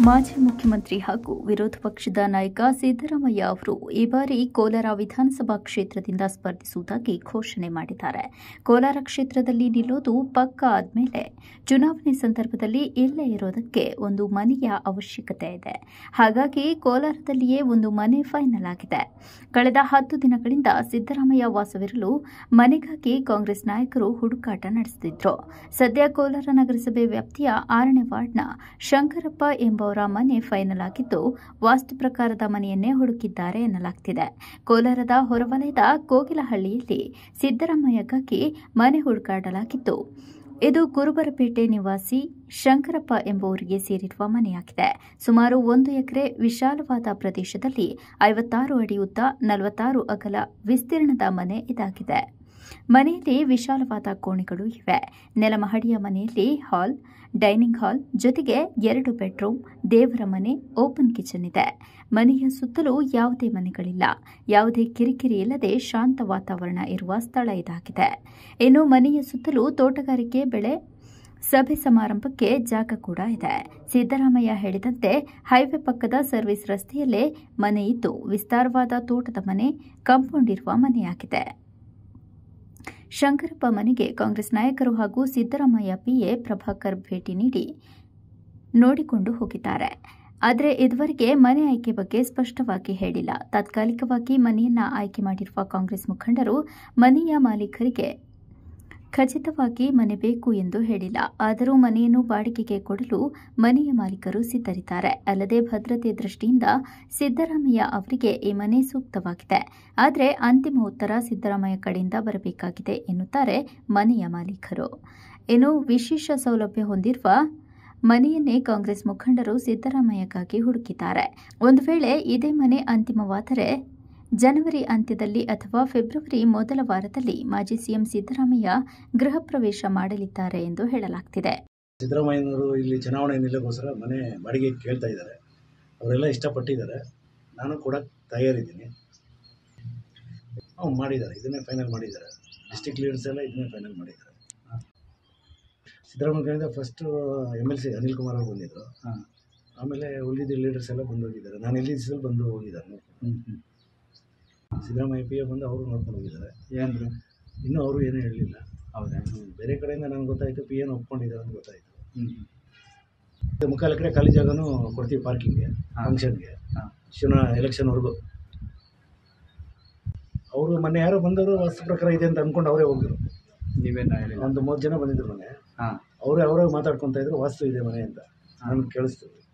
ಮಾಜಿ ಮುಖ್ಯಮಂತ್ರಿ ಹಾಗೂ ವಿರೋಧ ಪಕ್ಷದ ನಾಯಕ ಸಿದ್ದರಾಮಯ್ಯ ಅವರು ಈ ಬಾರಿ ಕೋಲಾರ ವಿಧಾನಸಭಾ ಕ್ಷೇತ್ರದಿಂದ ಸ್ಪರ್ಧಿಸುವುದಾಗಿ ಘೋಷಣೆ ಮಾಡಿದ್ದಾರೆ ಕೋಲಾರ ಕ್ಷೇತ್ರದಲ್ಲಿ ನಿಲ್ಲೋದು ಪಕ್ಕ ಆದ್ಮೇಲೆ ಚುನಾವಣೆ ಸಂದರ್ಭದಲ್ಲಿ ಇಲ್ಲೇ ಇರೋದಕ್ಕೆ ಒಂದು ಮನೆಯ ಅವಶ್ಯಕತೆ ಇದೆ ಹಾಗಾಗಿ ಕೋಲಾರದಲ್ಲಿಯೇ ಒಂದು ಮನೆ ಫೈನಲ್ ಆಗಿದೆ ಕಳೆದ ಹತ್ತು ದಿನಗಳಿಂದ ಸಿದ್ದರಾಮಯ್ಯ ವಾಸವಿರಲು ಮನೆಗಾಗಿ ಕಾಂಗ್ರೆಸ್ ನಾಯಕರು ಹುಡುಕಾಟ ನಡೆಸುತ್ತಿದ್ರು ಸದ್ಯ ಕೋಲಾರ ನಗರಸಭೆ ವ್ಯಾಪ್ತಿಯ ಆರನೇ ವಾರ್ಡ್ನ ಶಂಕರಪ್ಪ ಎಂಬುವರ ಮನೆ ಫೈನಲ್ ಆಗಿದ್ದು ವಾಸ್ತು ಪ್ರಕಾರದ ಮನೆಯನ್ನೇ ಹುಡುಕಿದ್ದಾರೆ ಎನ್ನಲಾಗ್ತಿದೆ ಕೋಲಾರದ ಹೊರವಲಯದ ಕೋಗಿಲಹಳ್ಳಿಯಲ್ಲಿ ಸಿದ್ದರಾಮಯ್ಯಗಾಗಿ ಮನೆ ಹುಡುಕಾಡಲಾಗಿದ್ದು ಇದು ಗುರುಬರಪೇಟೆ ನಿವಾಸಿ ಶಂಕರಪ್ಪ ಎಂಬುವರಿಗೆ ಸೇರಿರುವ ಮನೆಯಾಗಿದೆ ಸುಮಾರು ಒಂದು ಎಕರೆ ವಿಶಾಲವಾದ ಪ್ರದೇಶದಲ್ಲಿ ಐವತ್ತಾರು ಅಡಿ ಉದ್ದ ನಲವತ್ತಾರು ಅಗಲ ವಿಸ್ತೀರ್ಣದ ಮನೆ ಇದಾಗಿದೆ ಮನೆಯಲ್ಲಿ ವಿಶಾಲವಾದ ಕೋಣೆಗಳು ಇವೆ ನೆಲಮಹಡಿಯ ಮನೆಯಲ್ಲಿ ಹಾಲ್ ಡೈನಿಂಗ್ ಹಾಲ್ ಜೊತೆಗೆ ಎರಡು ಬೆಡ್ರೂಮ್ ದೇವರ ಮನೆ ಓಪನ್ ಕಿಚನ್ ಇದೆ ಮನೆಯ ಸುತ್ತಲೂ ಯಾವುದೇ ಮನೆಗಳಿಲ್ಲ ಯಾವುದೇ ಕಿರಿಕಿರಿ ಇಲ್ಲದೆ ಶಾಂತ ವಾತಾವರಣ ಇರುವ ಸ್ಥಳ ಇದಾಗಿದೆ ಇನ್ನು ಮನೆಯ ಸುತ್ತಲೂ ತೋಟಗಾರಿಕೆ ಬೆಳೆ ಸಭೆ ಸಮಾರಂಭಕ್ಕೆ ಜಾಗ ಕೂಡ ಇದೆ ಸಿದ್ದರಾಮಯ್ಯ ಹೇಳಿದಂತೆ ಹೈವೇ ಪಕ್ಕದ ಸರ್ವಿಸ್ ರಸ್ತೆಯಲ್ಲೇ ಮನೆ ಇದ್ದು ವಿಸ್ತಾರವಾದ ತೋಟದ ಮನೆ ಕಾಂಪೌಂಡ್ ಇರುವ ಮನೆಯಾಗಿದೆ ಶಂಕರಪ್ಪ ಮನೆಗೆ ಕಾಂಗ್ರೆಸ್ ನಾಯಕರು ಹಾಗೂ ಸಿದ್ದರಾಮಯ್ಯ ಪಿಎ ಪ್ರಭಾಕರ್ ಭೇಟಿ ನೀಡಿ ನೋಡಿಕೊಂಡು ಹೋಗಿದ್ದಾರೆ ಆದರೆ ಇದುವರೆಗೆ ಮನೆ ಆಯ್ಕೆ ಬಗ್ಗೆ ಸ್ಪಷ್ಟವಾಗಿ ಹೇಳಿಲ್ಲ ತಾತ್ಕಾಲಿಕವಾಗಿ ಮನೆಯನ್ನ ಆಯ್ಕೆ ಮಾಡಿರುವ ಕಾಂಗ್ರೆಸ್ ಮುಖಂಡರು ಮನೆಯ ಮಾಲೀಕರಿಗೆ ಖಚಿತವಾಗಿ ಮನೆ ಬೇಕು ಎಂದು ಹೇಳಿಲ್ಲ ಆದರೂ ಮನೆಯನ್ನು ಬಾಡಿಗೆಗೆ ಕೊಡಲು ಮನೆಯ ಮಾಲೀಕರು ಸಿದ್ಧರಿದ್ದಾರೆ ಅಲ್ಲದೆ ಭದ್ರತೆ ದೃಷ್ಟಿಯಿಂದ ಸಿದ್ದರಾಮಯ್ಯ ಅವರಿಗೆ ಈ ಮನೆ ಸೂಕ್ತವಾಗಿದೆ ಆದರೆ ಅಂತಿಮ ಉತ್ತರ ಸಿದ್ದರಾಮಯ್ಯ ಕಡೆಯಿಂದ ಬರಬೇಕಾಗಿದೆ ಎನ್ನುತ್ತಾರೆ ಮನೆಯ ಮಾಲೀಕರು ಇನ್ನು ವಿಶೇಷ ಸೌಲಭ್ಯ ಹೊಂದಿರುವ ಮನೆಯನ್ನೇ ಕಾಂಗ್ರೆಸ್ ಮುಖಂಡರು ಸಿದ್ದರಾಮಯ್ಯಗಾಗಿ ಹುಡುಕಿದ್ದಾರೆ ಒಂದು ವೇಳೆ ಇದೇ ಮನೆ ಅಂತಿಮವಾದರೆ ಜನವರಿ ಅಂತ್ಯದಲ್ಲಿ ಅಥವಾ ಫೆಬ್ರವರಿ ಮೊದಲ ವಾರದಲ್ಲಿ ಮಾಜಿ ಸಿಎಂ ಸಿದ್ದರಾಮಯ್ಯ ಗೃಹ ಪ್ರವೇಶ ಮಾಡಲಿದ್ದಾರೆ ಎಂದು ಹೇಳಲಾಗ್ತಿದೆ ಸಿದ್ದರಾಮಯ್ಯನವರು ಇಲ್ಲಿ ಚುನಾವಣೆ ನಿಲ್ಲಕ್ಕೋಸ್ಕರ ಮನೆ ಬಾಡಿಗೆ ಕೇಳ್ತಾ ಇದ್ದಾರೆ ಅವರೆಲ್ಲ ಇಷ್ಟಪಟ್ಟಿದ್ದಾರೆ ನಾನು ಕೂಡ ತಯಾರಿದ್ದೀನಿ ಹ್ಞೂ ಮಾಡಿದ್ದಾರೆ ಇದನ್ನೇ ಫೈನಲ್ ಮಾಡಿದ್ದಾರೆ ಡಿಸ್ಟಿಕ್ ಲೀಡರ್ಸ್ ಎಲ್ಲ ಇದನ್ನೇ ಫೈನಲ್ ಮಾಡಿದ್ದಾರೆ ಸಿದ್ದರಾಮಯ್ಯ ಕಡೆಯಿಂದ first M L C Anil Kumar ಅವರು ಬಂದಿದ್ದರು ಆಮೇಲೆ ಉಳಿದಿದ್ದ ಲೀಡರ್ಸ್ ಎಲ್ಲ ಬಂದು ಹೋಗಿದ್ದಾರೆ ನಾನು ಎಲ್ಲಿ ದಿವಸದಲ್ಲಿ ಬಂದು ಹೋಗಿದ್ದಾರೆ ಸಿದ್ದರಾಮಯ್ಯ ಪಿ ಎ ಬಂದು ಅವರು ನೋಡ್ಕೊಂಡು ಹೋಗಿದ್ದಾರೆ ಏನ್ರಿ ಇನ್ನೂ ಅವರು ಏನೂ ಹೇಳಲಿಲ್ಲ ಹೌದಾ ಬೇರೆ ಕಡೆಯಿಂದ ನನಗೆ ಗೊತ್ತಾಯಿತು ಪಿ ಎನ್ ಒಪ್ಕೊಂಡಿದ್ದಾರೆ ಅಂತ ಗೊತ್ತಾಯಿತು ಹ್ಞೂ ಮತ್ತೆ ಮುಕ್ಕಾಲು ಎಕರೆ ಖಾಲಿ ಜಾಗನೂ ಕೊಡ್ತೀವಿ ಪಾರ್ಕಿಂಗ್ಗೆ ಹಾ. ಫಂಕ್ಷನ್ಗೆ ಹಾಂ ಶಿವನ ಎಲೆಕ್ಷನ್ವರೆಗೂ ಅವರು ಮೊನ್ನೆ ಯಾರೋ ಬಂದವರು ವಾಸ್ತು ಪ್ರಕಾರ ಇದೆ ಅಂತ ಅಂದ್ಕೊಂಡು ಅವರೇ ಹೋಗಿದ್ರು ನೀವೇನು ಹೇಳಿಲ್ಲ ಒಂದು ಮೂವತ್ತು ಜನ ಬಂದಿದ್ರು ಮನೆ ಹಾಂ ಅವರೇ ಅವರೇ ಮಾತಾಡ್ಕೊತಾ ಇದ್ರು ವಾಸ್ತು ಇದೆ ಮನೆ ಅಂತ ನನಗೆ ಕೇಳಿಸ್ತು